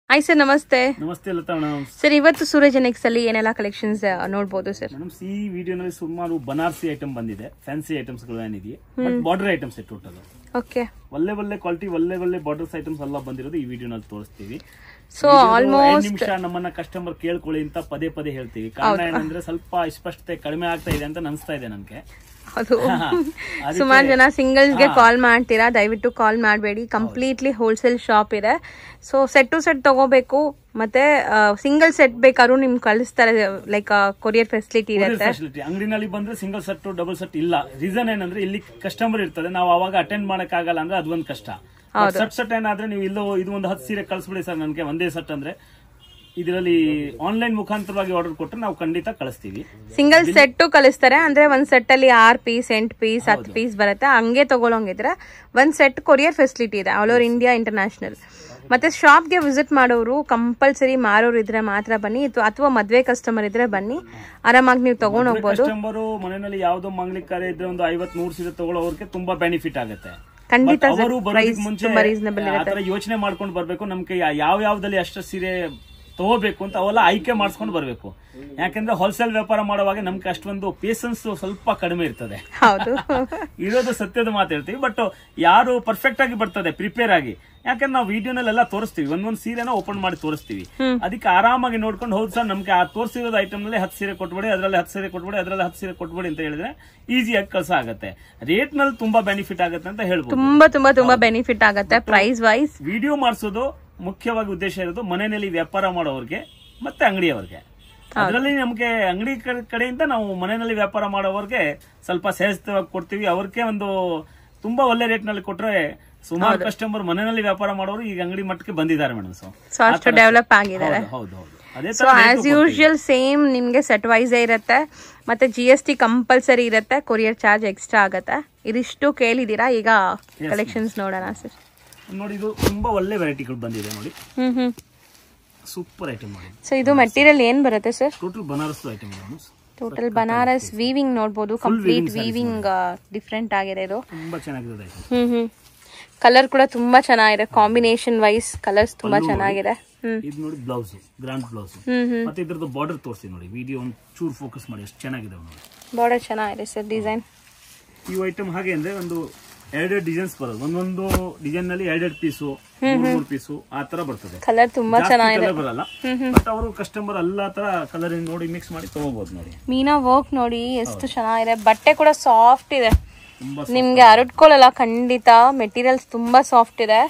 Hi sir ನಮಸ್ತೆ ನಮಸ್ತೆ Lata madam sir ಇವತ್ತು ಸೂರಜ್ ಎನೆಕ್ಸ್ ಅಲ್ಲಿ ಏನೆಲ್ಲ ಕಲೆಕ್ಷನ್ಸ್ ನೋಡ್ಬೋದು ಸರ್ ಮೇಡಮ್ ಈ ವಿಡಿಯೋನಲ್ಲಿ ಸುಮಾರು ಬನಾರಸಿ ಐಟಮ್ ಬಂದಿದೆ ಫ್ಯಾನ್ಸಿ ಐಟಮ್ಸ್ ಗಳು ಏನಿದೆಯೇ but border items total okay ಒಳ್ಳೆ ಒಳ್ಳೆ ಕ್ವಾಲಿಟಿ ಒಳ್ಳೆ ಒಳ್ಳೆ ಬಾರ್ಡರ್ಸ್ ಐಟಮ್ಸ್ ಎಲ್ಲ ಬಂದಿರೋದು ಈ ವಿಡಿಯೋನಲ್ಲಿ ತೋರಿಸ್ತೀವಿ ಸೊ ಐದು ಆಲ್ಮೋಸ್ಟ್ ನಿಮಿಷ ನಮ್ಮನ್ನ ಕಸ್ಟಮರ್ ಕೇಳ್ಕೊಳ್ಳಿ ಅಂತ ಪದೇ ಪದೇ ಹೇಳ್ತೀವಿ ಕಾರಣ ಏನಂದ್ರೆ ಸ್ವಲ್ಪ ಸ್ಪಷ್ಟತೆ ಕಡಿಮೆ ಆಗ್ತಾ ಇದೆ ಅಂತ ಅನಿಸ್ತಾ ಇದೆ ನನ್ಗೆ ಅದು ಅದಕ್ಕೆ- ಸುಮಾರು ಜನ singles ಗೆ ಕಾಲ್ ಮಾಡ್ತೀರಾ ದಯವಿಟ್ಟು ಕಾಲ್ ಮಾಡಬೇಡಿ ಕಂಪ್ಲೀಟ್ಲಿ ಹೋಲ್ಸೇಲ್ ಶಾಪ್ ಇದೆ ಸೊ ಸೆಟ್ ಟು ಸೆಟ್ ತಗೋಬೇಕು ಮತ್ತೆ ಸಿಂಗಲ್ ಸೆಟ್ ಬೇಕಾದ್ರೂ ನಿಮ್ಗೆ ಕಳಿಸ್ತಾರೆ ಲೈಕ್ ಕೊರಿಯರ್ ಫೆಸಿಲಿಟಿ ಇರುತ್ತೆ ಫೆಸಿಲಿಟಿ ಅಂಗಡಿನಲ್ಲಿ ಬಂದ್ರೆ ಸಿಂಗಲ್ ಸೆಟ್ ಡಬಲ್ ಸೆಟ್ ಇಲ್ಲ ರೀಸನ್ ಏನಂದ್ರೆ ಇಲ್ಲಿ ಕಸ್ಟಮರ್ ಇರ್ತದೆ ನಾವು ಅವಾಗ ಅಟೆಂಡ್ ಮಾಡಕ್ ಆಗಲ್ಲ ಅಂದ್ರೆ ಅದೊಂದು ಕಷ್ಟ ಸೆಟ್ ಸೆಟ್ ಏನಾದ್ರೆ ನೀವು ಇಲ್ಲೋ ಇದು ಒಂದು ಹತ್ತು ಸೀರೆ ಕಳಿಸ್ಬಿಡಿ ಸರ್ ನನಗೆ ಒಂದೇ ಸೆಟ್ ಅಂದ್ರೆ ಇದರಲ್ಲಿ ಆನ್ಲೈನ್ ಮುಖಾಂತರವಾಗಿ ಆರ್ಡರ್ ಕೊಟ್ಟರೆ ನಾವು ಖಂಡಿತ ಕಳಿಸ್ತೀವಿ ಸಿಂಗಲ್ ಸೆಟ್ ಕಳಿಸ್ತಾರೆ ಅಂದ್ರೆ ಒಂದ್ ಸೆಟ್ ಅಲ್ಲಿ ಆರ್ ಪೀಸ್ ಎಂಟ್ ಪೀಸ್ ಹತ್ತು ಪೀಸ್ ಬರುತ್ತೆ ಹಂಗೆ ತಗೊಳಂಗಿದ್ರೆ ಒಂದ್ ಸೆಟ್ ಕೊರಿಯರ್ ಫೆಸಿಲಿಟಿ ಇದೆ ಆಲ್ ಓವರ್ ಇಂಡಿಯಾ ಇಂಟರ್ನ್ಯಾಷನಲ್ ಮತ್ತೆ ಶಾಪ್ಗೆ ವಿಸಿಟ್ ಮಾಡೋರು ಕಂಪಲ್ಸರಿ ಮಾರೋರು ಇದ್ರೆ ಮಾತ್ರ ಬನ್ನಿ ಅಥವಾ ಮದ್ವೆ ಕಸ್ಟಮರ್ ಇದ್ರೆ ಬನ್ನಿ ಆರಾಮಾಗಿ ನೀವು ತಗೊಂಡ್ ಹೋಗ್ಬೋದು ಕಸ್ಟಮರ್ ಮನೆಯಲ್ಲಿ ಯಾವ್ದೋ ಮಂಗ್ಲಿಕ್ ಕಾರ್ಯ ಇದ್ರೆ ಒಂದು ಐವತ್ ನೂರು ಸೀರೆ ತಗೊಳ್ಳೋರ್ಗೆ ತುಂಬಾ ಬೆನಿಫಿಟ್ ಆಗುತ್ತೆ ಖಂಡಿತ But ಅವರು ಬರೋದಕ್ಕೆ ಪ್ರೈಸ್ ಮುಂಚೆ ತುಂಬಾ ರೀಸನಬಲ್ ಆತರ ಯೋಚನೆ ಮಾಡ್ಕೊಂಡು ಬರ್ಬೇಕು ನಮ್ಗೆ ಯಾವ ಯಾವ್ದಲ್ಲಿ ಅಷ್ಟು ಸೀರೆ ತಗೋಬೇಕು ಅಂತ ಅವೆಲ್ಲ ಆಯ್ಕೆ ಮಾಡಿಸ್ಕೊಂಡು ಬರ್ಬೇಕು ಯಾಕಂದ್ರೆ ಹೋಲ್ಸೇಲ್ ವ್ಯಾಪಾರ ಮಾಡುವಾಗ ನಮ್ಗೆ ಅಷ್ಟೊಂದು ಪೇಷನ್ಸ್ ಸ್ವಲ್ಪ ಕಡಿಮೆ ಇರ್ತದೆ ಹೌದು ಇರೋದು ಸತ್ಯದ ಮಾತು ಹೇಳ್ತೀವಿ ಬಟ್ ಯಾರು ಪರ್ಫೆಕ್ಟ್ ಆಗಿ ಬರ್ತದೆ ಪ್ರಿಪೇರ್ ಆಗಿ ಯಾಕಂದ್ರೆ ನಾವು ವಿಡಿಯೋನಲ್ಲೆಲ್ಲ ತೋರಿಸ್ತೀವಿ ಒಂದೊಂದ್ ಸೀರೆನ ಓಪನ್ ಮಾಡಿ ತೋರಿಸ್ತೀವಿ ಅದಕ್ಕೆ ಆರಾಮಾಗಿ ನೋಡ್ಕೊಂಡು ಹೌದು ಸರ್ ನಮ್ಗೆ ಆ ತೋರಿಸಿರೋದು ಐಟಮ್ ನಲ್ಲಿ ಹತ್ತು ಸೀರೆ ಕೊಟ್ಬಿಡಿ ಅದರಲ್ಲಿ ಹತ್ತು ಸೀರೆ ಕೊಟ್ಬಿಡಿ ಅದರಲ್ಲಿ ಹತ್ತು ಸೀರೆ ಕೊಟ್ಬಿಡಿ ಅಂತ ಹೇಳಿದ್ರೆ ಈಸಿಯಾಗಿ ಕೆಲಸ ಆಗುತ್ತೆ ರೇಟ್ ನಲ್ಲಿ ತುಂಬಾ ಬೆನಿಫಿಟ್ ಆಗುತ್ತೆ ಅಂತ ಹೇಳ್ಬೋದು ತುಂಬಾ ತುಂಬಾ ತುಂಬಾ ಬೆನಿಫಿಟ್ ಆಗತ್ತೆ ಪ್ರೈಸ್ ವೈಸ್ ವಿಡಿಯೋ ಮಾಡಿಸೋದು ಮುಖ್ಯವಾಗಿ ಉದ್ದೇಶ ಇರೋದು ಮನೆಯಲ್ಲಿ ವ್ಯಾಪಾರ ಮಾಡೋರ್ಗೆ ಮತ್ತೆ ಅಂಗಡಿಯವರಿಗೆ ಅದರಲ್ಲಿ ನಮ್ಗೆ ಅಂಗಡಿ ಕ- ಕಡೆಯಿಂದ ನಾವು ಮನೆಯಲ್ಲಿ ವ್ಯಾಪಾರ ಮಾಡೋರ್ಗೆ ಸ್ವಲ್ಪ ಸಹಜವಾಗಿ ಕೊಡ್ತೀವಿ ಅವ್ರಿಗೆ ಒಂದು ತುಂಬಾ ಒಳ್ಳೆ ರೇಟ್ ನಲ್ಲಿ ಕೊಟ್ರೆ ಸುಮಾರು ಕಸ್ಟಮರ್ ಮನೆಯಲ್ಲಿ ವ್ಯಾಪಾರ ಮಾಡೋರು ಈಗ ಅಂಗಡಿ ಮಟ್ಟಕ್ಕೆ ಬಂದಿದ್ದಾರೆ ಮೇಡಮ್ ಸೊ ಸೊ ಅಷ್ಟು ಡೆವಲಪ್ ಆಗಿದ್ದಾರೆ ಹೌದು ಹೌದು ಅದೇ ಸೊ ತರ ಆಸ್ ಯೂಶುವಲ್ ಸೇಮ್ ನಿಮ್ಗೆ ಸೆಟ್ ವೈಸ್ ಇರುತ್ತೆ ಮತ್ತೆ ಜಿ ಎಸ್ ಟಿ ಕಂಪಲ್ಸರಿ ಇರುತ್ತೆ ಕೊರಿಯರ್ ಚಾರ್ಜ್ ಎಕ್ಸ್ಟ್ರಾ ಆಗತ್ತೆ ಇದಿಷ್ಟು ಕೇಳಿದೀರಾ ಈಗ ಕಲೆಕ್ಷನ್ಸ್ ನೋಡೋಣ ಸರ್ ನೋಡಿ ಇದು ತುಂಬಾ ಒಳ್ಳೆ ವೆರೈಟಿಗಳು ಬಂದಿದೆ ನೋಡಿ ಹ್ಮ್ ಹ್ಮ್ ಸೂಪರ್ ಐಟಮ್ ನೋಡಿ ಸೊ ಇದು ಮೆಟೀರಿಯಲ್ ಏನ್ ಬರುತ್ತೆ sir total Banaras item total Banaras weaving ನೋಡ್ಬೋದು ಕಂಪ್ಲೀಟ್ ವೀವಿಂಗ್ ಡಿಫ್ರೆಂಟ್ ಆಗಿದೆ ಇದು ತುಂಬಾ ಚೆನ್ನಾಗಿದೆ ಐಟಮ್ ಹ್ಮ್ ಹ್ಮ್ ಕಲರ್ ಕೂಡ ತುಂಬಾ ಚೆನ್ನಾಗಿದೆ ಕಾಂಬಿನೇಷನ್ ವೈಸ್ ಕಲರ್ಸ್ ತುಂಬಾ ಚೆನ್ನಾಗಿದೆ ಹ್ಮ್ ಇದು ನೋಡಿ blouse grand blouse hmm hmm ಮತ್ತೆ ಇದ್ರದ್ದು ಬಾರ್ಡರ್ ತೋರಿಸಿ ನೋಡಿ ವಿಡಿಯೋ ಒಂದು ಚೂರು ಫೋಕಸ್ ಮಾಡಿ ಎಷ್ಟು ಚೆನ್ನಾಗಿದೆ ನೋಡಿ ಬಾರ್ಡರ್ ಚೆನ್ನಾಗಿದೆ ಸರ್ ಡಿಸೈನ್ ಈ ಐಟಮ್ ಹಾಗೆ ಅಂದ್ರೆ ಒಂದು ಎರಡೆರಡು ಡಿಸೈನ್ಸ್ ಬರೋದು ಒಂದೊಂದು ಡಿಸೈನ್ ನಲ್ಲಿ ಎರಡೆರಡು ಪೀಸು ಮೂರು ಪೀಸು ಆ ತರ ಬರ್ತದೆ ಕಲರ್ ತುಂಬಾ ಜಾಸ್ತಿ ಚೆನ್ನಾಗಿದೆ colour ಬರಲ್ಲ ಬಟ್ ಅವರು ಕಸ್ಟಮರ್ ಎಲ್ಲ ತರ ಕಲರ್ ನೋಡಿ ಮಿಕ್ಸ್ ಮಾಡಿ ತಗೋಬಹುದು ನೋಡಿ ಮೀನಾ ವರ್ಕ್ ನೋಡಿ ಎಷ್ಟು ಚೆನ್ನಾಗಿದೆ ಬಟ್ಟೆ ಕೂಡ ಸಾಫ್ಟ್ ಇದೆ ತುಂಬಾ ನಿಮ್ಗೆ ಹರಡ್ಕೊಳ್ಳಲ್ಲ ಖಂಡಿತ ಮೆಟೀರಿಯಲ್ಸ್ ತುಂಬಾ ಸಾಫ್ಟ್ ಇದೆ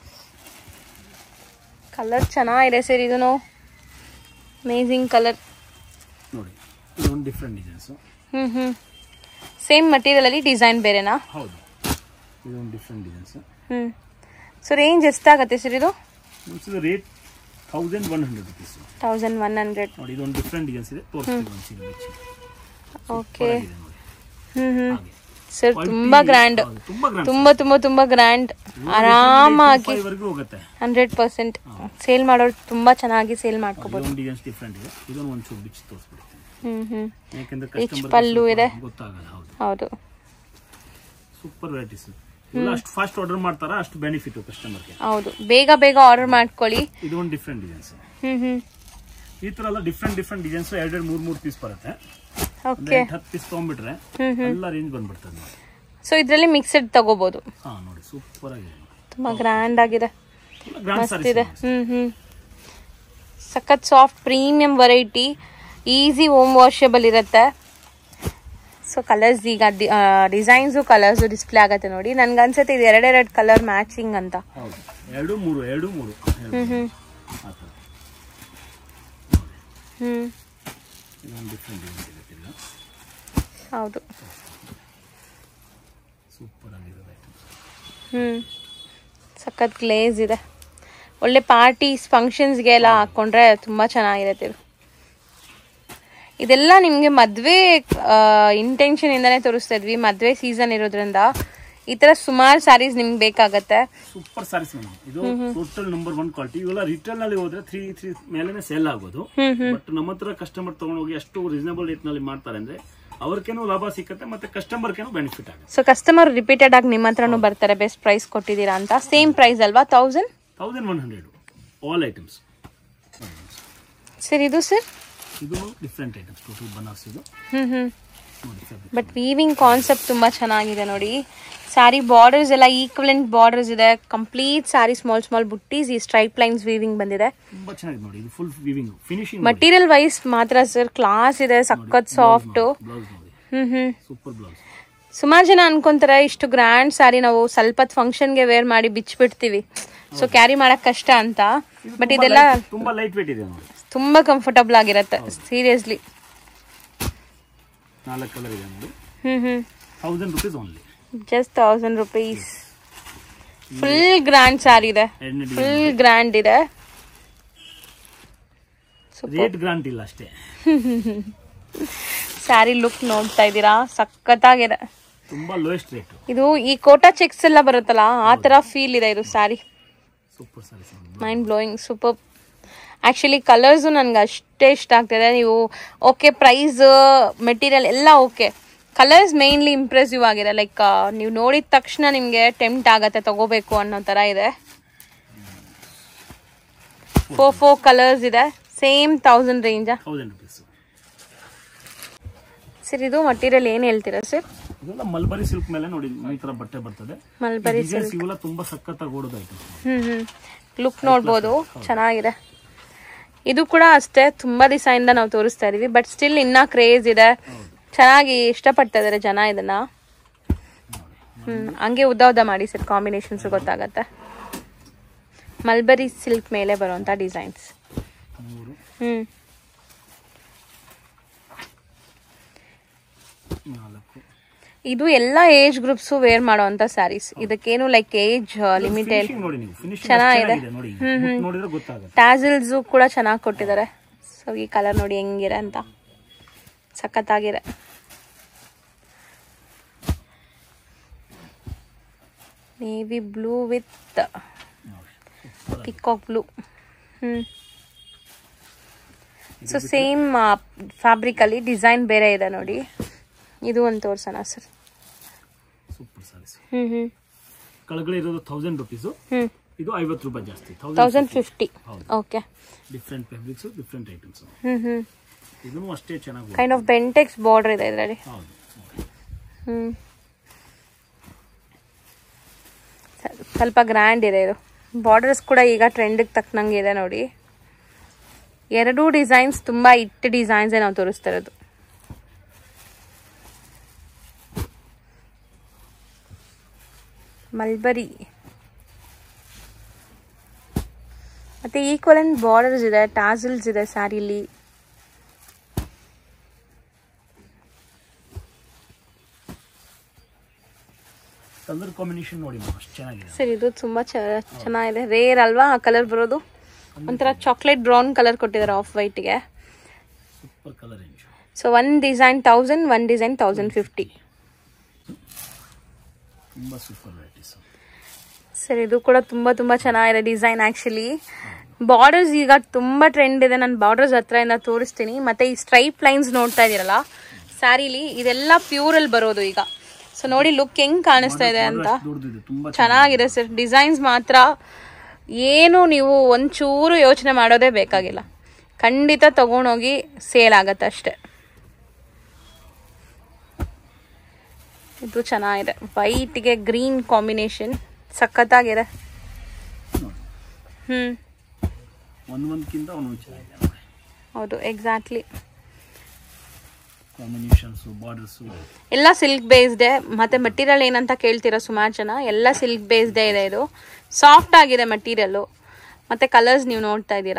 ಕಲರ್ ಚೆನ್ನಾಗಿದೆ ಸರ್ ಇದನ್ನು ಅಮೇಝಿಂಗ್ ಕಲರ್ ನೋಡಿ ಇದೊಂದು different designs hmm hmm same material ಅಲ್ಲಿ ಡಿಸೈನ್ ಬೇರೆನಾ ಹೌದು ಇದೊಂದು different designs hmm so range ಎಷ್ಟಾಗತ್ತೆ ಸರ್ ಇದು ಇದು rate thousand one hundred rupees thousand one hundred ನೋಡಿ ಇದೊಂದು ಡಿಫ್ರೆಂಟ್ ಡಿಸೈನ್ಸ್ ಇದೆ ತೋರಿಸ್ತೀವಿ ಒಂದು ಸೀರೆ ಬಿಚ್ಚಿ ಓಕೆ ಇದೆ ನೋಡಿ ಹ್ಮ್ ಹ್ಮ್ ಹಾಗೆ ಸರ್ ತುಂಬಾ ಗ್ರ್ಯಾಂಡ್ ಹೌದು, ತುಂಬಾ ಗ್ರಾಂಡ್ ತುಂಬಾ ತುಂಬಾ ತುಂಬಾ ಗ್ರ್ಯಾಂಡ್ ಆರಾಮಾಗಿ ವರೆಗೂ ಹೋಗುತ್ತೆ ಹಂಡ್ರೆಡ್ ಪರ್ಸೆಂಟ್ ಸೇಲ್ ಮಾಡೋರು ತುಂಬಾ ಚೆನ್ನಾಗಿ ಸೇಲ್ ಮಾಡ್ಕೋಬಹುದು ಇದೊಂದು ಡಿಸೈನ್ಸ್ ಡಿಫ್ರೆಂಟ್ ಇದೆ ಇದೊಂದು ಒಂದು ಚೂರು ಬಿಚ್ಚಿ ತೋರಿಸ್ಬಿಡ್ತೀನಿ ಹ್ಮ್ ಹ್ಮ್ ಯಾಕಂದ್ರೆ ರಿಚ್ ಕಸ್ಟಮರ್ ಪಲ್ಲು ಇದೆ ಗೊತ್ತಾಗಲ್ಲ ಹೌದು ಹೌದು ಸೂಪರ್ ವೆರೈಟೀಸ್ ಎಲ್ಲ ಅಷ್ಟು ಫಾಸ್ಟ್ ಆರ್ಡರ್ ಮಾಡ್ತಾರ ಅಷ್ಟು ಬೆನಿಫಿಟ್ ಕಸ್ಟಮರ್ಗೆ ಹೌದು ಬೇಗ ಬೇಗ ಆರ್ಡರ್ ಮಾಡ್ಕೊಳ್ಳಿ ಇದು ಒಂದು ಡಿಫ್ರೆಂಟ್ ಡಿಸೈನ್ಸ್ ಹ್ಮ್ ಹ್ಮ್ ಈ ತರ ಎಲ್ಲ ಡಿಫ್ರೆಂಟ್ ಡಿಫ್ರೆಂಟ್ ಡಿಸೈನ್ಸ್ ಎರಡೆರಡು ಮೂರ್ ಮೂರ್ ಪೀಸ್ ಬರುತ್ತೆ ಒಂದು ಓಕೆ ಎಂಟು ಹತ್ತು ಪೀಸ್ ತಗೊಂಡ್ಬಿಟ್ರೆ ಎಲ್ಲ ರೇಂಜ್ ಬಂದ್ಬಿಡ್ತದೆ ನೋಡಿ ಸೊ ಇದ್ರಲ್ಲಿ ಮಿಕ್ಸಡ್ ತಗೋಬಹುದು ಹಾ ನೋಡಿ ಸೂಪರ್ ಆಗಿದೆ ತುಂಬಾ ಗ್ರ್ಯಾಂಡ್ ಆಗಿದೆ ಗ್ರಾಂಡ್ ಮಸ್ತ್ ಇದೆ ಹ್ಮ್ ಹ್ಮ್ ಸಖತ್ soft premium variety easy home washable ಇರುತ್ತೆ ಸೊ ಕಲರ್ಸ್ ಈಗ ಡಿಸೈನ್ಸು ಕಲರ್ಸು ಡಿಸ್ಪ್ಲೇ ಆಗತ್ತೆ ನೋಡಿ ನನ್ಗೆ ಅನ್ಸುತ್ತೆ ಇದು ಎರಡೆರಡು ಕಲರ್ ಮ್ಯಾಚಿಂಗ್ ಅಂತ ಹೌದು ಎರಡು ಮೂರು ಎರಡು ಮೂರು ಹ್ಮ್ ಹ್ಮ್ ಆ ಥರ ಹ್ಮ್ ಇದೊಂದು ಡಿಫ್ರೆಂಟ್ ಡಿಸೈನ್ಸ್ ಇರುತ್ತೆ ಇಲ್ಲ ಹೌದು ಸೂಪರ್ ಆಗಿರೋದು ಐಟಮ್ಸ್ ಹ್ಮ್ ಸಖತ್ ಗ್ಲೇಸ್ ಇದೆ ಒಳ್ಳೆ ಪಾರ್ಟೀಸ್ ಫಂಕ್ಷನ್ಸ್ಗೆ ಎಲ್ಲ ಹಾಕೊಂಡ್ರೆ ತುಂಬಾ ಚೆನ್ನಾಗಿರುತ್ತೆ ಇದು ಇದೆಲ್ಲ ನಿಮ್ಗೆ ಮದ್ವೆ ಇಂಟೆನ್ಷನ್ ಇಂದಾನೆ ತೋರಿಸ್ತಾ ಇದ್ವಿ ಮದ್ವೆ ಸೀಸನ್ ಇರೋದ್ರಿಂದ ಈ ತರ ಸುಮಾರು ಸ್ಯಾರೀಸ್ ನಿಮ್ಗೆ ಬೇಕಾಗತ್ತೆ ಸೂಪರ್ ಸಾರೀಸ್ ಮೇಡಮ್ ಇದು ಟೋಟಲ್ ನಂಬರ್ ಒನ್ ಕ್ವಾಲಿಟಿ ಇವೆಲ್ಲ ರಿಟೇಲ್ ನಲ್ಲಿ ಹೋದ್ರೆ ತ್ರೀ ತ್ರೀ ಮೇಲೆನೆ ಸೇಲ್ ಆಗೋದು ಹ್ಮ್ ಹ್ಮ್ ಬಟ್ ನಮ್ಮ ಹತ್ರ ಕಸ್ಟಮರ್ ತಗೊಂಡೋಗಿ ಅಷ್ಟು ರೀಸನಬಲ್ ರೇಟ್ ನಲ್ಲಿ ಮಾಡ್ತಾರೆ ಅಂದ್ರೆ ಅವ್ರಿಗೇನು ಲಾಭ ಸಿಕ್ಕತ್ತೆ ಮತ್ತೆ ಕಸ್ಟಮರ್ಗೇನು ಬೆನಿಫಿಟ್ ಆಗುತ್ತೆ ಸೊ ಕಸ್ಟಮರ್ ರಿಪೀಟೆಡ್ ಆಗಿ ನಿಮ್ಮ ಹತ್ರನೂ ಬರ್ತಾರೆ ಬೆಸ್ಟ್ ಪ್ರೈಸ್ ಕೊಟ್ಟಿದ್ದೀರಾ ಅಂತ ಸೇಮ್ ಪ್ರೈಸ್ ಅಲ್ವಾ thousand thousand one hundred all items sir ಇದು ಸರ್ ಇದು ಡಿಫ್ರೆಂಟ್ ಐಟಮ್ ಟೋಟಲ್ ಬನಾರಸ್ ಇದು ಹ್ಮ್ ಹ್ಮ್ ನೋಡಿ fabric. ಬಟ್ ವೀವಿಂಗ್ ಕಾನ್ಸೆಪ್ಟ್ ತುಂಬಾ ಚೆನ್ನಾಗಿದೆ ನೋಡಿ ಸ್ಯಾರಿ ಬಾರ್ಡರ್ಸ್ ಎಲ್ಲ ಈಕ್ವಲೆಂಟ್ ಬಾರ್ಡರ್ಸ್ ಇದೆ complete sari small small buttis ಈ ಸ್ಟ್ರೈಪ್ ಲೈನ್ಸ್ ವೀವಿಂಗ್ ಬಂದಿದೆ ತುಂಬಾ ಚೆನ್ನಾಗಿದೆ ನೋಡಿ ಇದು full weaving finishing material wise ಮಾತ್ರ ಸರ್ ಕ್ಲಾಸ್ ಇದೆ ಸಖತ್ ಸಾಫ್ಟ್ ಬ್ಲೌಸ್ ನೋಡಿ ಹ್ಮ್ ಹ್ಮ್ ಸೂಪರ್ ಬ್ಲೌಸ್ ಸುಮಾರು ಜನ ಅನ್ಕೊಂತಾರೆ ಇಷ್ಟು ಗ್ರ್ಯಾಂಡ್ ಸ್ಯಾರಿ ನಾವು ಸ್ವಲ್ಪ ಫಂಕ್ಷನ್ಗೆ ವೇರ್ ಮಾಡಿ ಬಿಚ್ಚಿಬಿಡ್ತೀವಿ ಸೊ ಕ್ಯಾರಿ ಮಾಡಕ್ ಕಷ್ಟ ಅಂತ ಬಟ್ ಇದೆಲ್ಲ ತುಂಬಾ ಲೈಟ್ ವೇಟ್ ಇದೆ ನೋಡಿ ತುಂಬಾ ಕಂಫರ್ಟಬಲ್ ಆಗಿರತ್ತೆ ಸೀರಿಯಸ್ಲಿ ನಾಲ್ಕು ಕಲರ್ ಇದೆ ನೋಡಿ hmm hmm thousand rupees only just thousand rupees full grand sari ಇದೆ ಎರಡನೇ ಫುಲ್ ಗ್ರ್ಯಾಂಡ್ ಇದೆ ರೇಟ್ ಗ್ರಾಂಟ್ ಇಲ್ಲ ಅಷ್ಟೇ ಸ್ಯಾರಿ ಲುಕ್ ನೋಡ್ತಾ ಇದ್ದೀರಾ ಸಖತ್ತಾಗಿದೆ ತುಂಬಾ ಲೋಯೆಸ್ಟ್ ರೇಟ್ ಇದು ಈ ಕೋಟಾ ಚೆಕ್ಸ್ ಎಲ್ಲ ಬರುತ್ತಲ್ಲ ಆ ತರ ಫೀಲ್ ಇದೆ ಇದು sari super saris mind blowing super actually colours ನನಗೆ ಅಷ್ಟೇ ಇಷ್ಟ ಆಗ್ತಿದೆ ನೀವು ಓಕೆ ಪ್ರೈಸ್ ಮೆಟೀರಿಯಲ್ ಎಲ್ಲ ಓಕೆ ಕಲರ್ಸ್ ಮೇನ್ಲಿ ಇಂಪ್ರೆಸಿವ್ ಆಗಿದೆ ಲೈಕ್ ನೀವು ನೋಡಿದ ತಕ್ಷಣ ನಿಮಗೆ ಟೆಂಪ್ಟ್ ಆಗತ್ತೆ ತಗೋಬೇಕು ಅನ್ನೋ ಥರ ಇದೆ ಫೋ ಫೋ ಕಲರ್ಸ್ ಇದೆ same thousand range thousand rupees sir ಇದು ಮಟೀರಿಯಲ್ ಏನು ಹೇಳ್ತೀರಾ ಸರ್ ಇದೆಲ್ಲ ಮಲ್ಬರಿ ಸಿಲ್ಕ್ ಮೇಲೆ ನೋಡಿ ಈ ತರ ಬಟ್ಟೆ ಬರ್ತದೆ ಮಲ್ಬರಿ ಡಿಸೈನ್ಸ್ ಇವೆಲ್ಲ ತುಂಬಾ ಸಖತ್ತಾಗಿ ಓಡೋದು ಐಟಮ್ ಹ್ಮ್ ಹ್ಮ್ ಲುಕ್ ನೋಡ್ಬೋದು ಚೆನ್ನಾಗಿದೆ ಇದು ಕೂಡ ಅಷ್ಟೇ ತುಂಬಾ ದಿವಸದಿಂದ ನಾವು ತೋರಿಸ್ತಾ ಇದೀವಿ ಬಟ್ ಸ್ಟಿಲ್ ಇನ್ನ ಕ್ರೇಜ್ ಇದೆ ಚೆನ್ನಾಗಿ ಇಷ್ಟಪಡ್ತಾ ಇದಾರೆ ಜನ ಇದನ್ನ ಹ್ಮ್ ಹಂಗೆ ಉದ್ದ ಉದ್ದ ಮಾಡಿ ಸರ್ ಕಾಂಬಿನೇಷನ್ಸ್ ಗೊತ್ತಾಗತ್ತೆ ಮಲ್ಬರಿ ಸಿಲ್ಕ್ ಮೇಲೆ ಬರುವಂತ ಡಿಸೈನ್ಸ್ ಮೂರು ಹ್ಮ್ ನಾಲ್ಕು ಇದು ಎಲ್ಲ ಏಜ್ ಗ್ರೂಪ್ಸ್ ವೇರ್ ಮಾಡುವಂತ ಸ್ಯಾರೀಸ್ ಇದಕ್ಕೇನು ಲೈಕ್ ಏಜ್ ಲಿಮಿಟೆಡ್ ಫಿನಿಶಿಂಗ್ ನೋಡಿ ನೀವು ಫಿನಿಶಿಂಗ್ ಚೆನ್ನಾಗಿದೆ. ಚೆನ್ನಾಗಿದೆ ನೋಡಿ ಮುಟ್ ನೋಡಿದ್ರೆ ಗೊತ್ತಾಗುತ್ತೆ ಟ್ಯಾಸಲ್ಸ್ ಕೂಡ ಚೆನ್ನಾಗಿ ಕೊಟ್ಟಿದ್ದಾರೆ ಸೊ ಈ ಕಲರ್ ನೋಡಿ ಹೆಂಗಿದೆ ಅಂತ ಸಖತ್ತಾಗಿದೆ navy blue with peacock blue hmm so same fabric ಅಲ್ಲಿ ಡಿಸೈನ್ ಬೇರೆ ಇದೆ ನೋಡಿ ಇದು ಒಂದು ತೋರ್ಸೋಣ sir super saris hmm hmm ಕೆಳಗಡೆ ಇರೋದು ತೌಸಂಡ್ ರುಪೀಸು ಹ್ಮ್ ಇದು ಐವತ್ತು ರೂಪಾಯಿ ಜಾಸ್ತಿ ತೌಸಂಡ್ ಫಿಫ್ಟಿ ಹೌದು okay different fabrics different items hmm hmm ಇದನ್ನು ಅಷ್ಟೇ ಚೆನ್ನಾಗಿ ಕೈಂಡ್ ಆಫ್ ಬೆಂಟೆಕ್ಸ್ ಬಾರ್ಡರ್ ಇದೆ ಇದರಲ್ಲಿ ಹೌದು ಹ್ಮ್ ಸ- ಸ್ವಲ್ಪ ಗ್ರ್ಯಾಂಡ್ ಇದೆ ಇದು ಬಾರ್ಡರ್ಸ್ ಕೂಡ ಈಗ ಟ್ರೆಂಡಿಗೆ ತಕ್ಕನಂಗೆ ಇದೆ ನೋಡಿ ಎರಡೂ ಡಿಸೈನ್ಸ್ ತುಂಬಾ ಇಟ್ಟು ಡಿಸೈನ್ಸ್ ನಾವು ತೋರಿಸ್ತಾ ಇರೋದು ಮಲ್ಬರಿ ಮತ್ತೆ ಈಕ್ವಲೆಂಟ್ ಬಾರ್ಡರ್ಸ್ ಇದೆ ಟಾಸಲ್ಸ್ ಇದೆ ಸ್ಯಾರಿಲಿ ಕಲರ್ ಕಾಂಬಿನೇಷನ್ ನೋಡಿ ನಾವು ಅಷ್ಟು ಚೆನ್ನಾಗಿದೆ ಸರ್ ಇದು ತುಂಬಾ ಚ- ಚೆನ್ನಾಗಿದೆ ರೇರ್ ಅಲ್ವಾ ಆ ಕಲರ್ ಬರೋದು ಒಂಥರ ಚಾಕ್ಲೇಟ್ ಬ್ರೌನ್ ಕಲರ್ ಕೊಟ್ಟಿದ್ದಾರೆ ಆಫ್ ವೈಟ್ಗೆ super colour range so one design thousand one design thousand fifty ತುಂಬಾ ಸೂಪರ್ ವೆರೈಟೀಸ್ ಸರ್ ಇದು ಕೂಡ ತುಂಬಾ ತುಂಬಾ ಚೆನ್ನಾಗಿದೆ ಡಿಸೈನ್ ಆಕ್ಚುಲಿ ಬಾರ್ಡರ್ಸ್ ಈಗ ತುಂಬಾ ಟ್ರೆಂಡ್ ಇದೆ ನಾನು ಬಾರ್ಡರ್ಸ್ ಹತ್ರದಿಂದ ತೋರಿಸ್ತೀನಿ ಮತ್ತೆ ಈ ಸ್ಟ್ರೈಪ್ ಲೈನ್ಸ್ ನೋಡ್ತಾ ಇದೀರಲ್ಲ ಸ್ಯಾರಿಲಿ ಇದೆಲ್ಲ ಪ್ಯೂರ್ ಅಲ್ಲಿ ಬರೋದು ಈಗ ಸೊ ನೋಡಿ ಲುಕ್ ಹೆಂಗ್ ಕಾಣಿಸ್ತಾ ಇದೆ ಅಂತ ದೊಡ್ಡದಿದೆ ತುಂಬಾ ಚೆನ್ನಾಗಿದೆ ಸರ್ ಡಿಸೈನ್ಸ್ ಮಾತ್ರ ಏನು ನೀವು ಒಂಚೂರು ಯೋಚನೆ ಮಾಡೋದೇ ಬೇಕಾಗಿಲ್ಲ ಖಂಡಿತ ತಗೊಂಡೋಗಿ ಸೇಲ್ ಆಗತ್ತೆ ಅಷ್ಟೆ ಇದು ಚೆನ್ನಾಗಿದೆ ವೈಟ್ಗೆ ಗ್ರೀನ್ ಕಾಂಬಿನೇಷನ್ ಸಖತ್ತಾಗಿದೆ ನೋಡಿ ಹ್ಮ್ ಒಂದ್ ಒಂದ್ಕಿಂತ ಒಂದೊಂದು ಚೆನ್ನಾಗಿದೆ ನೋಡಿ ಹೌದು ಎಕ್ಸಾಕ್ಟ್ಲಿ ಕಾಂಬಿನೇಷನ್ಸ್ ಬಾರ್ಡರ್ಸ್ ಎಲ್ಲ ಸಿಲ್ಕ್ ಬೇಸ್ಡೆ ಮತ್ತೆ ಮಟೀರಿಯಲ್ ಏನಂತ ಕೇಳ್ತೀರಾ ಸುಮಾರು ಜನ ಎಲ್ಲ ಸಿಲ್ಕ್ ಬೇಸ್ಡೇ ಇದೆ ಇದು ಸಾಫ್ಟ್ ಆಗಿದೆ ಮಟೀರಿಯಲ್ಲು ಮತ್ತೆ ಕಲರ್ಸ್ ನೀವು ನೋಡ್ತಾ ಇದ್ದೀರಾ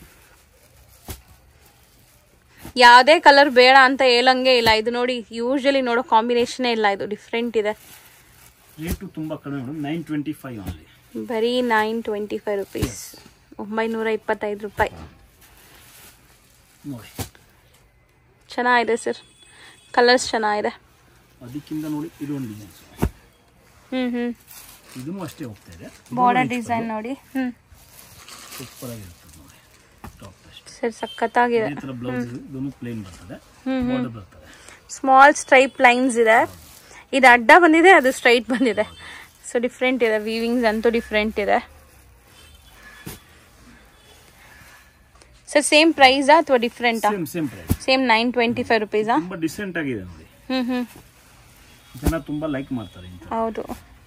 ಯಾವುದೇ ಕಲರ್ ಬೇಡ ಅಂತ ಹೇಳಂಗೆ ಇಲ್ಲ ಇದು ನೋಡಿ ಯೂಶಲಿ ನೋಡೋ ಕಾಂಬಿನೇಷನೇ ಇಲ್ಲ ಇದು ಡಿಫ್ರೆಂಟ್ ಇದೆ ರೇಟು ತುಂಬಾ ಕಡಿಮೆ madam nine twenty five only ಬರೀ ನೈನ್ ಟ್ವೆಂಟಿ ಫೈವ್ ರುಪೀಸ್ ಒಂಬೈನೂರ ಇಪ್ಪತ್ತೈದು ರೂಪಾಯಿ ನೋಡಿ ಚೆನ್ನಾಗಿದೆ ಸರ್ ಕಲರ್ಸ್ ಚೆನ್ನಾಗಿದೆ ಅದಕ್ಕಿಂತ ನೋಡಿ ಇದು ಒಂದು ಡಿಸೈನ್ಸ್ ಹ್ಞೂ ಹ್ಞೂ ಇದನ್ನು ಅಷ್ಟೇ ಹೋಗ್ತಾ ಇದೆ ಬಾರ್ಡರ್ ಡಿಸೈನ್ ನೋಡಿ ಹ್ಞೂ ಸೂಪರ್ ಆಗಿರ್ತದೆ ನೋಡಿ ಟಾಪ್ ಅಷ್ಟೇ ಸರ್ ಸಖತ್ತಾಗಿದೆ ಇದೇ ತರ ಬ್ಲೌಸ್ ಇದನ್ನು ಪ್ಲೇನ್ ಬರ್ತದೆ ಹ್ಮ್ ಹ್ಮ್ ಬಾರ್ಡರ್ ಬರ್ತದೆ ಸ್ಮಾಲ್ ಸ್ಟ್ರೈಪ್ ಲೈನ್ಸ್ ಇದೆ ಇದು ಅಡ್ಡ ಬಂದಿದೆ ಅದು ಸ್ಟ್ರೈಟ್ ಬಂದಿದೆ ಸೊ ಡಿಫ್ರೆಂಟ್ ಇದೆ ವೀವಿಂಗ್ಸ್ ಅಂತೂ ಡಿಫ್ರೆಂಟ್ ಇದೆ ಸರ್ ಸೇಮ್ ಪ್ರೈಸಾ ಅಥವಾ ಡಿಫ್ರೆಂಟಾ same same price same nine twenty five ರುಪೀಸಾ ತುಂಬಾ ಡಿಸೆಂಟ್ ಆಗಿದೆ ನೋಡಿ ಹ್ಞೂ ಹ್ಞೂ ಜನ ತುಂಬಾ ಲೈಕ್ ಮಾಡ್ತಾರೆ ಇಂಥ ಹೌದು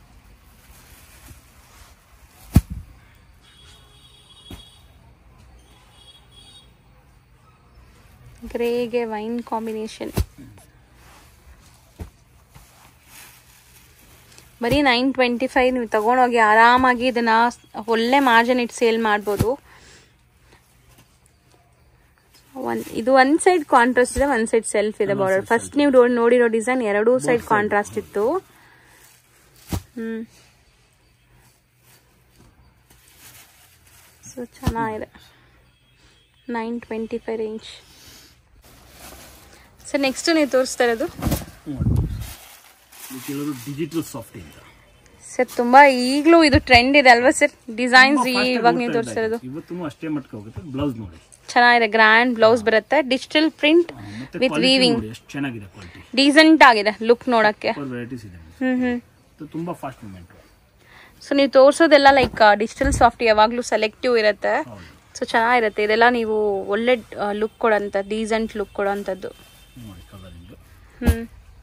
ಗ್ರೇಗೆ ವೈನ್ ಕಾಂಬಿನೇಷನ್ ಬರೀ ನೈನ್ ಟ್ವೆಂಟಿ ಫೈವ್ ನೀವು ತಗೊಂಡೋಗಿ ಆರಾಮಾಗಿ ಇದನ್ನ ಒಳ್ಳೆ ಮಾರ್ಜಿನ್ ಇಟ್ಟು ಸೇಲ್ ಮಾಡ್ಬೋದು ಒಂದ್ ಇದು ಒಂದ್ ಸೈಡ್ ಕಾಂಟ್ರಾಸ್ಟ್ ಇದೆ ಒಂದ್ ಸೈಡ್ ಸೆಲ್ಫ್ ಇದೆ ಬಾರ್ಡರ್ ಫಸ್ಟ್ ನೀವು ನೋ- ನೋಡಿರೋ ಡಿಸೈನ್ ಎರಡೂ ಸೈಡ್ ಕಾಂಟ್ರಾಸ್ಟ್ ಇತ್ತು ಹ್ಮ್ ಸೊ ಚೆನ್ನಾಗಿದೆ nine twenty five range sir next ನೀವು ತೋರಿಸ್ತಾ ಇರೋದು ನೋಡಿ ಇದು ಕೆಲವರು ಡಿಜಿಟಲ್ ಸಾಫ್ಟ್ ಅಂತ ಸರ್ ತುಂಬಾ ಈಗಲೂ ಇದು ಟ್ರೆಂಡ್ ಇದೆ ಅಲ್ವಾ ಸರ್ ಡಿಸೈನ್ಸ್ ಇವಾಗ ನೀವು ತೋರಿಸ್ತಾ ಇರೋದು ಇವತ್ತು ಅಷ್ಟೇ ಮಟ್ಟಕ್ಕೆ ಹೋಗುತ್ತೆ ಬ್ಲೌಸ್ ನೋಡಿ ಚೆನ್ನಾಗಿದೆ ಗ್ರ್ಯಾಂಡ್ ಬ್ಲೌಸ್ ಬರುತ್ತೆ ಡಿಜಿಟಲ್ ಪ್ರಿಂಟ್ ಆ, ಮತ್ತೆ ವಿತ್ quality ವೀವಿಂಗ್ ನೋಡಿ ಎಷ್ಟು ಚೆನ್ನಾಗಿದೆ ಕ್ವಾಲಿಟಿ ಡೀಸೆಂಟ್ ಆಗಿದೆ ಲುಕ್ ನೋಡಕ್ಕೆ ಸೂಪರ್ ವೆರೈಟೀಸ್ ಇದೆ ಹ್ಮ್ ಹ್ಮ್ ಇದು ತುಂಬಾ ಫಾಸ್ಟ್ ಮೂಮೆಂಟ್ ಸೊ ನೀವು ತೋರಿಸೋದೆಲ್ಲ ಲೈಕ್ ಡಿಜಿಟಲ್ ಸಾಫ್ಟ್ ಯಾವಾಗಲೂ ಸೆಲೆಕ್ಟಿವ್ ಇರುತ್ತೆ ಹೌದು ಸೊ ಚೆನ್ನಾಗಿರುತ್ತೆ ಇದೆಲ್ಲ ನೀವು ಒಳ್ಳೆ ಲುಕ್ ಕೊಡೋಂಥ ಡೀಸೆಂಟ್ ಲುಕ್ ಕೊಡೋಂಥದ್ದು ನೋಡಿ ಕಲರಿಂಗ್ ಹ್ಮ್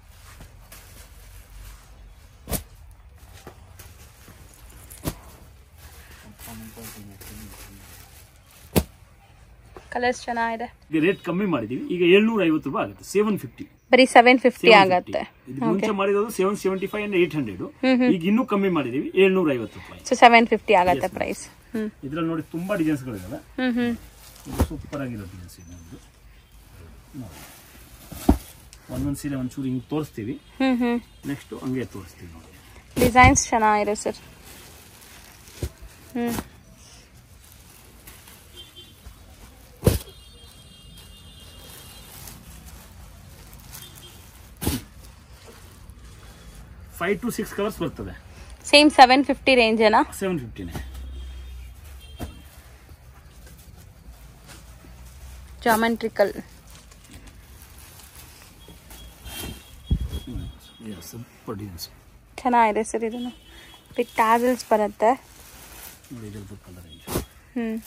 ಕಲರ್ಸ್ ಚೆನ್ನಾಗಿದೆ ಈಗ ರೇಟ್ ಕಮ್ಮಿ ಮಾಡಿದೀವಿ ಈಗ ಏಳ್ನೂರ ಐವತ್ತು ರೂಪಾಯಿ ಆಗುತ್ತೆ ಸೆವೆನ್ ಫಿಫ್ಟಿ ಬರೀ ಸೆವೆನ್ ಫಿಫ್ಟಿ ಆಗತ್ತೆ ಇದು ಮುಂಚೆ ಮಾಡಿರೋದು seven seventy five and eight hundred ಈಗ ಇನ್ನೂ ಕಮ್ಮಿ ಮಾಡಿದೀವಿ ಏಳ್ನೂರ ಐವತ್ತು ರೂಪಾಯಿ ಸೊ ಸೆವೆನ್ ಫಿಫ್ಟಿ ಆಗತ್ತೆ ಪ್ರೈಸ್ ಹ್ಮ್ ಇದ್ರಲ್ಲಿ ನೋಡಿ ತುಂಬಾ ಡಿಸೈನ್ಸ್ ಗಳಿದಾವೆ ಹ್ಮ್ ಹ್ಮ್ ಇದು ಸೂಪರ್ ಆಗಿರೋ ಡಿಸೈನ್ಸ್ ಇದೆ ನಮ್ದು ನೋಡಿ ಒಂದೊಂದು ಸೀರೆ ಒಂಚೂರು ಹಿಂಗೆ ತೋರಿಸ್ತೀವಿ ಹ್ಮ್ ಹ್ಮ್ ನೆಕ್ಸ್ಟ್ ಹಂಗೆ ತೋರಿಸ್ತೀವಿ ನೋಡಿ ಡಿಸೈನ್ಸ್ ಚೆನ್ನಾಗಿದೆ sir hmm five to six colours ಬರ್ತದೆ ಸೇಮ್ ಸೆವೆನ್ ಫಿಫ್ಟಿ ರೇಂಜ್ ಏನಾ ಸೆವೆನ್ ಫಿಫ್ಟಿನೇ ಜಾಮೆಂಟ್ರಿಕಲ್ ಸೂಪರ್ ಡಿಸೈನ್ಸ್ ಚೆನ್ನಾಗಿದೆ ಸರ್ ಇದನ್ನು ವಿತ್ ಟ್ಯಾಸಲ್ಸ್ ಬರುತ್ತೆ ನೋಡಿ ಇದ್ರದ್ದು ಕಲರ್ ರೇಂಜ್ ಹ್ಮ್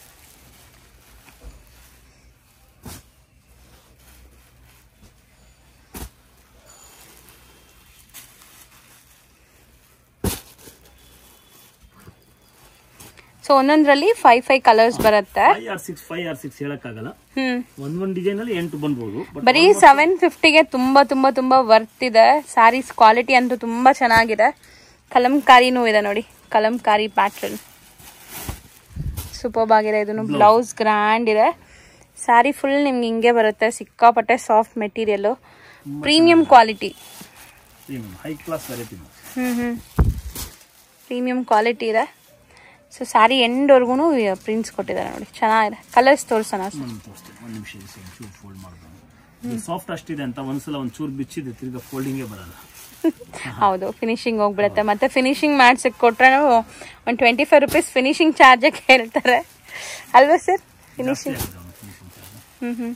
ಸೊ ಒಂದೊಂದ್ರಲ್ಲಿ ಫೈವ್ ಫೈವ್ ಕಲರ್ಸ್ ಬರುತ್ತೆ five or six five or six ಹೇಳಕ್ಕಾಗಲ್ಲ ಹ್ಮ್ ಒಂದ್ ಒಂದ್ ಡಿಸೈನ್ ಅಲ್ಲಿ ಎಂಟು ಬಂದ್ಬೋದು ಬಟ್ ಬರೀ ಸೆವೆನ್ ಫಿಫ್ಟಿಗೆ ತುಂಬಾ ತುಂಬಾ ತುಂಬಾ ವರ್ತ್ ಇದೆ ಸ್ಯಾರೀಸ್ ಕ್ವಾಲಿಟಿ ಅಂತೂ ತುಂಬಾ ಚೆನ್ನಾಗಿದೆ ಕಲಂಕಾರಿನೂ ಇದೆ ನೋಡಿ ಕಲಂಕಾರಿ ಪ್ಯಾಟ್ರನ್ ಸೂಪರ್ಬ್ ಆಗಿದೆ ಇದನ್ನು ಬ್ಲೌಸ್ ಗ್ರ್ಯಾಂಡ್ ಇದೆ ಸ್ಯಾರಿ ಫುಲ್ ನಿಮ್ಗೆ ಹಿಂಗೆ ಬರುತ್ತೆ ಸಿಕ್ಕಾಪಟ್ಟೆ soft material premium quality premium high class variety hmm hmm premium quality ಇದೆ ಸೊ ಸ್ಯಾರಿ ಎಂಡ್ವರೆಗೂ ಪ್ರಿಂಟ್ಸ್ ಕೊಟ್ಟಿದ್ದಾರೆ ನೋಡಿ ಚೆನ್ನಾಗಿದೆ ಕಲರ್ಸ್ ತೋರಿಸೋಣ ಸರ್ ಒಂದು ತೋರಿಸ್ತೀನಿ ಒಂದು ನಿಮಿಷ ಚೂರು ಫೋಲ್ಡ್ ಮಾಡ್ಬೋದು ಸಾಫ್ಟ್ ಅಷ್ಟಿದೆ ಅಂತ ಒಂದ್ಸಲ ಒಂದ್ ಚೂರು ಬಿಚ್ಚಿದೆ ತಿರ್ಗಾ ಫೋಲ್ಡಿಂಗೇ ಬರಲ್ಲ ಹೌದು ಫಿನಿಶಿಂಗ್ ಹೋಗ್ಬಿಡುತ್ತೆ ಮತ್ತೆ ಫಿನಿಶಿಂಗ್ ಮಾಡ್ಸಕ್ ಕೊಟ್ರೆ ಒಂದು twenty five rupees finishing charge ಹೇಳ್ತಾರೆ ಅಲ್ವಾ ಸರ್ ಫಿನಿಶಿಂಗ್ ಜಾಸ್ತಿ ಆಗಿದೆ ಒಂದು finishing charge. Hmm hmm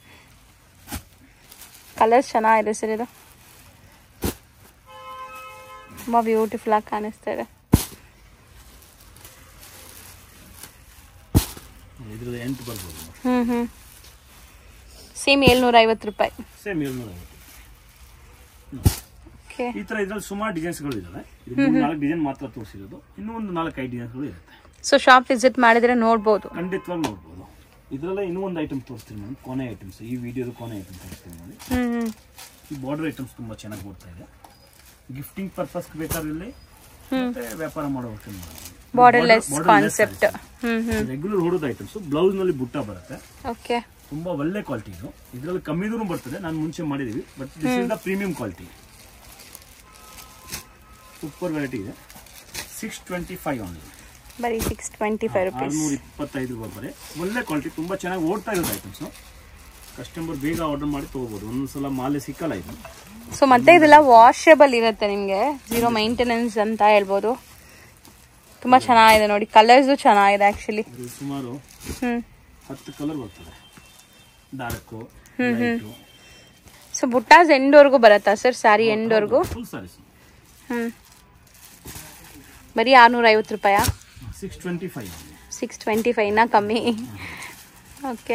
colours ಚೆನ್ನಾಗಿದೆ ಸರ್ ಇದು ತುಂಬಾ ಬ್ಯೂಟಿಫುಲ್ ಆಗಿ ಕಾಣಿಸ್ತಾ ಇದೆ ಇದ್ರಲ್ಲಿ ಎಂಟು ಬರ್ಬೋದು ಹ್ಮ್ ಹ್ಮ್ ಸೇಮ್ ಏಳ್ನೂರ ಐವತ್ತು ರೂಪಾಯಿ ಸೇಮ್ ಏಳ್ನೂರ ಐವತ್ತು ಓಕೆ ಈ ತರ ಇದ್ರಲ್ಲಿ ಸುಮಾರು ಡಿಸೈನ್ಸ್ಗಳು ಇದಾವೆ ಇದು ಮೂರ್ ನಾಲ್ಕು ಡಿಸೈನ್ ಮಾತ್ರ ತೋರಿಸಿರೋದು ಇನ್ನೂ ಒಂದು ನಾಲ್ಕು ಐದು ಡಿಸೈನ್ಸ್ಗಳು ಇರುತ್ತೆ ಸೊ ಶಾಪ್ ವಿಸಿಟ್ ಮಾಡಿದ್ರೆ ನೋಡ್ಬೋದು ಖಂಡಿತವಾಗಿ ನೋಡ್ಬೋದು ಇದರಲ್ಲೇ ಇನ್ನೂ ಒಂದು ಐಟಮ್ ತೋರಿಸ್ತೀನಿ ನಾನು ಕೊನೆ ಐಟಮ್ಸ್ ಈ ವಿಡಿಯೋದ ಕೊನೆ ಐಟಮ್ ತೋರಿಸ್ತೀನಿ ನೋಡಿ ಹ್ಮ್ ಹ್ಮ್ ಈ ಬಾರ್ಡರ್ ಐಟಮ್ಸ್ ತುಂಬಾ ಚೆನ್ನಾಗಿ ಬರ್ತಾ ಇದೆ ಗಿಫ್ಟಿಂಗ್ ಪರ್ಪಸ್ ಬೇಕಾದ್ರೆ ಇಲ್ಲಿ ಮತ್ತೆ ವ್ಯಾಪಾರ ಮಾಡೋಕೆ borderless concept hmm hmm regular ಹೊಡೋದು ಐಟಮ್ಸ್ ಬ್ಲೌಸ್ ನಲ್ಲಿ ಬುಟ್ಟ ಬರುತ್ತೆ ಓಕೆ ತುಂಬಾ ಒಳ್ಳೆ ಕ್ವಾಲಿಟಿ ಇದು ಇದರಲ್ಲಿ ಕಮ್ಮಿದೂ ಬರ್ತದೆ ನಾನು ಮುಂಚೆ ಮಾಡಿದೀವಿ but this is the premium quality super variety ಇದೆ ಸಿಕ್ಸ್ ಟ್ವೆಂಟಿ ಫೈವ್ ಆನ್ಲಿ ಬರೀ ಸಿಕ್ಸ್ ಟ್ವೆಂಟಿ ಫೈವ್ ರುಪೀಸ್ ಆರ್ನೂರ ಇಪ್ಪತ್ತೈದು ರೂಪಾಯಿ ಬರೀ ಒಳ್ಳೆ ಕ್ವಾಲಿಟಿ ತುಂಬಾ ಚೆನ್ನಾಗಿ ಓಡ್ತಾ ಇರೋದು ಐಟಮ್ಸ್ ಕಸ್ಟಮರ್ ಬೇಗ ಆರ್ಡರ್ ಮಾಡಿ ತಗೋಬಹುದು ಒಂದೊಂದ್ಸಲ ಮಾಲೆ ಸಿಕ್ಕಲ್ಲ ಇದು ಸೊ ಮತ್ತೆ ಇದೆಲ್ಲ ವಾಷಬಲ್ ಇರುತ್ತೆ ನಿಮಗೆ ಜೀರೋ ಮೈಂಟೆನೆನ್ಸ್ ಅಂತ ಹೇಳ್ಬೋದು ತುಂಬಾ ಚೆನ್ನಾಗಿದೆ ನೋಡಿ ಕಲರ್ಸು ಚೆನ್ನಾಗಿದೆ ಆಕ್ಚುಲಿ ಇದು ಸುಮಾರು ಹ್ಮ್ ಹತ್ತು ಕಲರ್ ಬರ್ತದೆ ಡಾರ್ಕು ಲೈಟು ಸೊ ಬುಟ್ಟಾಸ್ ಎಂಡ್ವರೆಗೂ ಬರುತ್ತಾ ಸರ್ ಸ್ಯಾರಿ ಎಂಡ್ವರೆಗೂ ಫುಲ್ ಸಾರೀಸ್ ಹ್ಮ್ ಬರೀ ಆರ್ನೂರ ಐವತ್ತು ರೂಪಾಯಾ six twenty five six twenty ಫೈವ್ನ ಕಮ್ಮಿ ಓಕೆ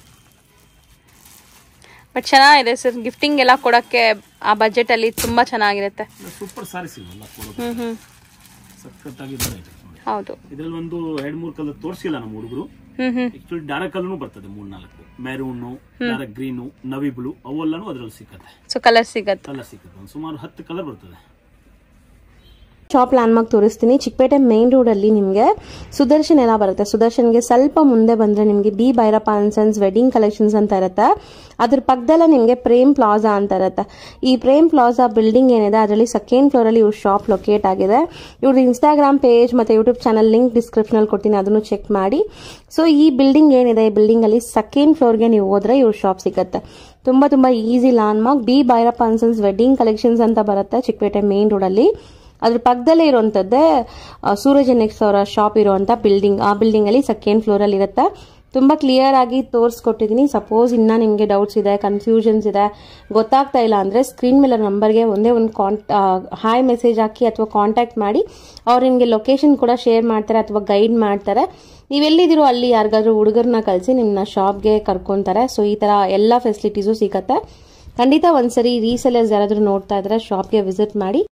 ಬಟ್ ಚೆನ್ನಾಗಿದೆ ಸರ್ ಗಿಫ್ಟಿಂಗ್ ಎಲ್ಲ ಕೊಡೋಕ್ಕೆ ಆ ಬಜೆಟಲ್ಲಿ ತುಂಬ ಚೆನ್ನಾಗಿರುತ್ತೆ ಸೂಪರ್ ಸಾರೀಸ್ ಇವೆಲ್ಲ ಕೊಡೋದು ಹ್ಞೂ ಹ್ಞೂ ಸಖತ್ತಾಗಿ ನೋಡಿ ಹೌದು ಇದ್ರಲ್ಲಿ ಒಂದು ಎರಡ್ ಮೂರ್ ಕಲರ್ ತೋರಿಸಿಲ್ಲ ನಮ್ಮ ಹುಡುಗರು ಹ್ಞೂ ಹ್ಞೂ ಆಕ್ಚುಲಿ ಡಾರ್ಕ್ ಕಲರ್ನು ಬರ್ತದೆ ಮೂರ್ ನಾಲ್ಕು maroon dark green navy blue ಅವೆಲ್ಲನೂ ಅದ್ರಲ್ಲಿ ಸಿಕ್ಕತ್ತೆ ಸೊ ಕಲರ್ ಸಿಗತ್ತೆ ಕಲರ್ ಸಿಕ್ಕತ್ತೆ ಒಂದು ಸುಮಾರು ಹತ್ತು ಕಲರ್ ಬರ್ತದೆ ಶಾಪ್ ಲ್ಯಾಂಡ್ಮಾರ್ಕ್ ತೋರಿಸ್ತೀನಿ ಚಿಕ್ಕಪೇಟೆ ಮೇನ್ ರೋಡಲ್ಲಿ ನಿಮಗೆ ಸುದರ್ಶನ್ ಎಲ್ಲ ಬರುತ್ತೆ ಸುದರ್ಶನ್ಗೆ ಸ್ವಲ್ಪ ಮುಂದೆ ಬಂದರೆ ನಿಮಗೆ B Byrappa and sons wedding collections ಅಂತ ಇರುತ್ತೆ ಅದ್ರ ಪಕ್ಕದಲ್ಲೇ ನಿಮಗೆ ಪ್ರೇಮ್ ಪ್ಲಾಜಾ ಅಂತ ಇರುತ್ತೆ ಈ ಪ್ರೇಮ್ ಪ್ಲಾಜಾ ಬಿಲ್ಡಿಂಗ್ ಏನಿದೆ ಅದರಲ್ಲಿ ಸೆಕೆಂಡ್ ಫ್ಲೋರಲ್ಲಿ ಇವ್ರ ಶಾಪ್ ಲೊಕೇಟ್ ಆಗಿದೆ ಇವ್ರ ಇನ್ಸ್ಟಾಗ್ರಾಮ್ ಪೇಜ್ ಮತ್ತು ಯೂಟ್ಯೂಬ್ ಚಾನಲ್ ಲಿಂಕ್ ಡಿಸ್ಕ್ರಿಪ್ಷನಲ್ಲಿ ಕೊಡ್ತೀನಿ ಅದನ್ನು ಚೆಕ್ ಮಾಡಿ ಸೊ ಈ ಬಿಲ್ಡಿಂಗ್ ಏನಿದೆ ಈ ಬಿಲ್ಡಿಂಗಲ್ಲಿ ಸೆಕೆಂಡ್ ಫ್ಲೋರ್ಗೆ ನೀವು ಹೋದ್ರೆ ಇವ್ರ ಶಾಪ್ ಸಿಗುತ್ತೆ ತುಂಬ ತುಂಬ easy landmark B Byrappa and sons wedding collections ಅಂತ ಬರುತ್ತೆ ಚಿಕ್ಕಪೇಟೆ ಮೇನ್ ರೋಡಲ್ಲಿ ಅದ್ರ ಪಕ್ಕದಲ್ಲೇ ಇರುವಂತದ್ದೇ ಸೂರಜ್ ನೆಕ್ಸ್ ಅವರ ಶಾಪ್ ಇರುವಂತ ಬಿಲ್ಡಿಂಗ್ ಆ ಬಿಲ್ಡಿಂಗ್ ಅಲ್ಲಿ ಸೆಕೆಂಡ್ ಫ್ಲೋರ್ ಅಲ್ಲಿ ಇರುತ್ತೆ ತುಂಬಾ ಕ್ಲಿಯರ್ ಆಗಿ ತೋರಿಸ್ಕೊಟ್ಟಿದ್ದೀನಿ ಸಪೋಸ್ ಇನ್ನ ನಿಮಗೆ ಡೌಟ್ಸ್ ಇದೆ ಕನ್ಫ್ಯೂಷನ್ಸ್ ಇದೆ ಗೊತ್ತಾಗ್ತಾ ಇಲ್ಲ ಅಂದ್ರೆ ಸ್ಕ್ರೀನ್ ಮೇಲೆ ನಂಬರ್ಗೆ ಒಂದೇ ಒಂದು ಕಾಂಟ್ ಹಾಯ್ ಮೆಸೇಜ್ ಹಾಕಿ ಅಥವಾ ಕಾಂಟ್ಯಾಕ್ಟ್ ಮಾಡಿ ಅವ್ರು ನಿಮಗೆ ಲೊಕೇಶನ್ ಕೂಡ ಶೇರ್ ಮಾಡ್ತಾರೆ ಅಥವಾ ಗೈಡ್ ಮಾಡ್ತಾರೆ ನೀವೆಲ್ಲಿದ್ದೀರೋ ಅಲ್ಲಿ ಯಾರಿಗಾದ್ರೂ ಹುಡುಗರನ್ನ ಕಳಿಸಿ ನಿಮ್ಮನ್ನ ಶಾಪ್ಗೆ ಕರ್ಕೊಂತಾರೆ ಸೊ ಈ ತರ ಎಲ್ಲ ಫೆಸಿಲಿಟೀಸು ಸಿಗತ್ತೆ ಖಂಡಿತ ಒಂದ್ಸರಿ ರೀಸೆಲರ್ಸ್ ಯಾರಾದ್ರೂ ನೋಡ್ತಾ ಇದ್ರೆ ಶಾಪ್ಗೆ ವಿಸಿಟ್ ಮಾಡಿ